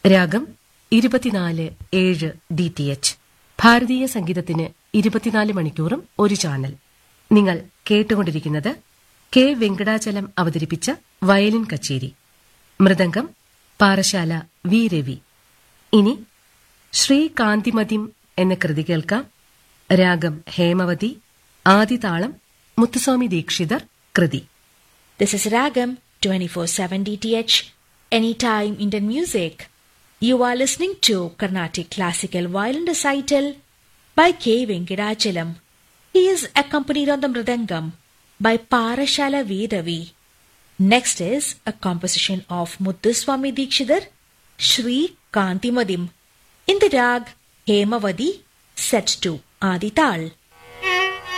രാഗം ഇരുപത്തിനാല് ഏഴ് ഡി ടി എച്ച് ഭാരതീയ സംഗീതത്തിന് ഇരുപത്തിനാല് മണിക്കൂറും ഒരു ചാനൽ നിങ്ങൾ കേട്ടുകൊണ്ടിരിക്കുന്നത് കെ വെങ്കടാചലം അവതരിപ്പിച്ച വയലിൻ കച്ചേരി മൃദംഗം പാറശാല വി രവി ഇനി ശ്രീ കാന്തിമതിം എന്ന കൃതി കേൾക്കാം രാഗം ഹേമവതി ആദിതാളം മുത്തുസ്വാമി ദീക്ഷിതർ കൃതി This is Ragam 24/7 DTH Anytime Indian Music. You are listening to Carnatic Classical Violin Recital by K. Venkadachalam. He is accompanied on the Mridangam by Parashala V. Ravi. Next is a composition of Muthuswami Dikshidhar, Shri Kantimadim, in the rag Hemavadi, set to Adital.